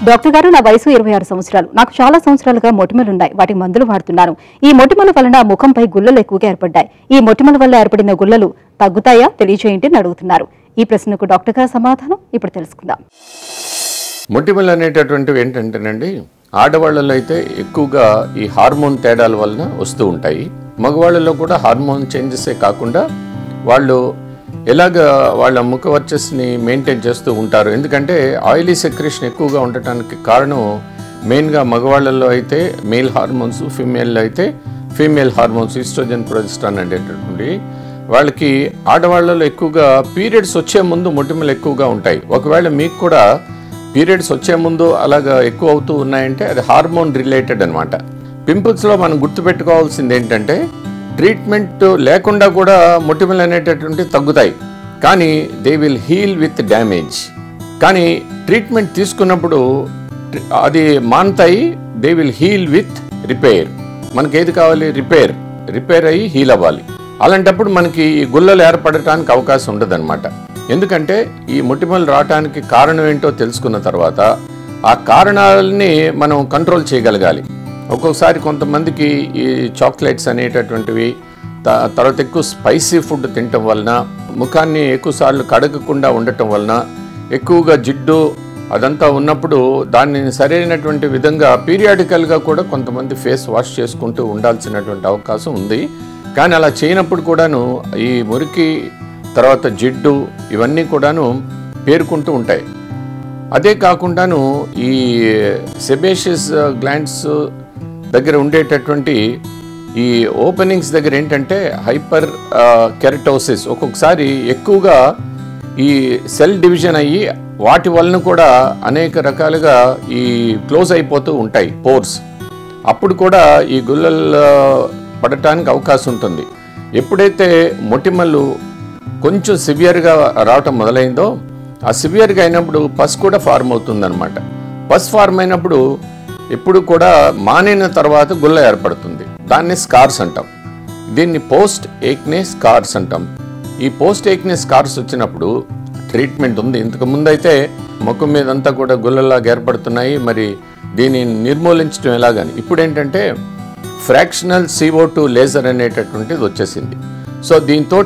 doctor గారు నా వయసు ఇరవై ఆరు సంవత్సరాలు నాకు చాలా సంవత్సరాలుగా మొటిమలు ఉన్నాయి వాటి మందులు వాడుతున్నాను ఈ మొటిమల వలన ముఖంపై గుల్లలు ఎక్కువగా ఏర్పడ్డాయి ఈ మొటిమల వల్ల ఏర్పడిన గుల్లలు తగ్గుతాయా తెలియజేయండి అని అడుగుతున్నారు ఈ ప్రశ్నకు డాక్టర్ గారి సమాధానం ఇప్పుడు తెలుసుకుందాం మొటిమలు అనేటటువంటివి ఏంటంటేనండి ఆడవాళ్ళలో అయితే ఎక్కువగా ఈ హార్మోన్ తేడాల వలన వస్తూ ఉంటాయి మగవాళ్ళలో కూడా హార్మోన్ చేంజెసే కాకుండా వాళ్ళు ఎలాగ వాళ్ళ ముఖ వర్చస్ని మెయింటైన్ చేస్తూ ఉంటారు ఎందుకంటే ఆయిలీ సెక్రేషన్ ఎక్కువగా ఉండటానికి కారణం మెయిన్గా మగవాళ్ళలో అయితే మేల్ హార్మోన్స్ ఫీమేల్లో అయితే ఫీమేల్ హార్మోన్స్ ఈస్ట్రోజన్ ప్రొజెస్ట్రాన్ అనేటటువంటి వాళ్ళకి ఆడవాళ్ళలో ఎక్కువగా పీరియడ్స్ వచ్చే ముందు మొటిమలు ఎక్కువగా ఉంటాయి ఒకవేళ మీకు కూడా పీరియడ్స్ వచ్చే ముందు అలాగా ఎక్కువ అవుతూ ఉన్నాయంటే అది హార్మోన్ రిలేటెడ్ అనమాట పింపుల్స్లో మనం గుర్తుపెట్టుకోవాల్సింది ఏంటంటే ట్రీట్మెంట్ లేకుండా కూడా మొటిమలు అనేటటువంటి తగ్గుతాయి కానీ they will heal with damage కానీ ట్రీట్మెంట్ తీసుకున్నప్పుడు ట్రి- అది మాన్తాయి they will heal with repair మనకి ఏది కావాలి రిపేర్ రిపేర్ అయ్యి హీల్ అవ్వాలి అలాంటప్పుడు మనకి ఈ గుల్లలు ఏర్పడటానికి అవకాశం ఉండదన్నమాట ఎందుకంటే ఈ మొటిమలు రావటానికి కారణం ఏంటో తెలుసుకున్న తర్వాత ఆ కారణాలని మనం కంట్రోల్ చేయగలగాలి ఒక్కొక్కసారి కొంతమందికి ఈ చాక్లెట్స్ అనేటటువంటివి త- తర్వాత ఎక్కువ స్పైసీ ఫుడ్ తినటం వలన ముఖాన్ని ఎక్కువసార్లు కడగకుండా ఉండటం వలన ఎక్కువగా జిడ్డు అదంతా ఉన్నప్పుడు దాన్ని సరైనటువంటి విధంగా పీరియాడికల్గా కూడా కొంతమంది ఫేస్ వాష్ చేసుకుంటూ ఉండాల్సినటువంటి అవకాశం ఉంది కానీ అలా చేయనప్పుడు కూడాను ఈ మురికి తర్వాత జిడ్డు ఇవన్నీ కూడాను పేరుకుంటూ ఉంటాయి అదే కాకుండాను ఈ సెబేషియస్ గ్లాండ్స్ దగ్గర ఉండేటటువంటి ఈ ఓపెనింగ్స్ దగ్గర ఏంటంటే హైపర్ కెరటోసిస్ ఒక్కొక్కసారి ఎక్కువగా ఈ సెల్ డివిజన్ అయ్యి వాటి వలన కూడా అనేక రకాలుగా ఈ క్లోజ్ అయిపోతూ ఉంటాయి పోర్స్ అప్పుడు కూడా ఈ గుల్లలు పడటానికి అవకాశం ఉంటుంది ఎప్పుడైతే మొటిమలు కొంచెం సివియర్గా రావటం మొదలైందో ఆ సివియర్గా అయినప్పుడు పస్ కూడా ఫార్మ్ అవుతుందన్నమాట పస్ ఫార్మ్ అయినప్పుడు ఎప్పుడు కూడా మానిన తర్వాత గుల్ల ఏర్పడుతుంది దాన్ని స్కార్స్ అంటాం దీన్ని పోస్ట్ ఏక్నే స్కార్స్ అంటాం ఈ పోస్ట్ ఏక్నే స్కార్స్ వచ్చినప్పుడు ట్రీట్మెంట్ ఉంది ఇంతకు ముందు అయితే ముఖం మీద అంతా కూడా గుల్లలాగా ఏర్పడుతున్నాయి మరి దీన్ని నిర్మూలించడం ఎలాగని ఇప్పుడు ఏంటంటే ఫ్రాక్షనల్ సిఓ టూ లేజర్ అనేటటువంటిది వచ్చేసింది సో దీంతో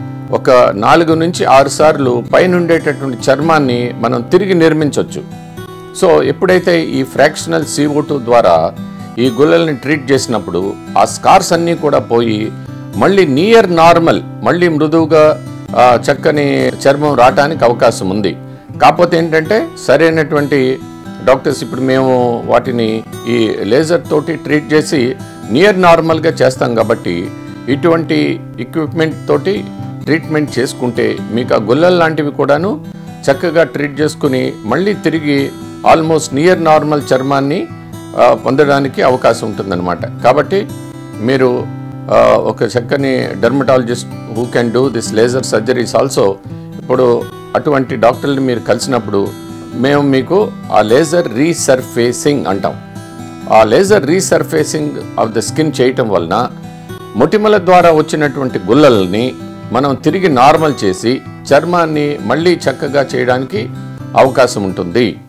ఒక నాలుగు నుంచి ఆరు సార్లు పైన ఉండేటటువంటి చర్మాన్ని మనం తిరిగి నిర్మించవచ్చు సో ఎప్పుడైతే ఈ ఫ్రాక్షనల్ సిఓ టూ ద్వారా ఈ గుల్లల్ని ట్రీట్ చేసినప్పుడు ఆ స్కార్స్ అన్నీ కూడా పోయి మళ్ళీ నియర్ నార్మల్ మళ్ళీ మృదువుగా ఆ, చక్కని చర్మం రావటానికి అవకాశం ఉంది కాకపోతే ఏంటంటే సరైనటువంటి డాక్టర్స్ ఇప్పుడు మేము వాటిని ఈ లేజర్ తోటి ట్రీట్ చేసి నియర్ నార్మల్గా చేస్తాం కాబట్టి ఇటువంటి ఎక్విప్మెంట్ తోటి ట్రీట్మెంట్ చేసుకుంటే మీకు ఆ గుల్లలు లాంటివి కూడాను చక్కగా ట్రీట్ చేసుకుని మళ్ళీ తిరిగి ఆల్మోస్ట్ నియర్ నార్మల్ చర్మాన్ని ఆ, పొందడానికి అవకాశం ఉంటుందన్నమాట కాబట్టి మీరు ఆ, ఒక చక్కని dermatologist who can do this laser surgeries also ఇప్పుడు అటువంటి డాక్టర్ని మీరు కలిసినప్పుడు మేము మీకు ఆ లేజర్ రీసర్ఫేసింగ్ అంటాం ఆ laser resurfacing of the skin చేయటం వలన మొటిమల ద్వారా వచ్చినటువంటి గుల్లల్ని మనం తిరిగి నార్మల్ చేసి చర్మాన్ని మళ్ళీ చక్కగా చేయడానికి అవకాశం ఉంటుంది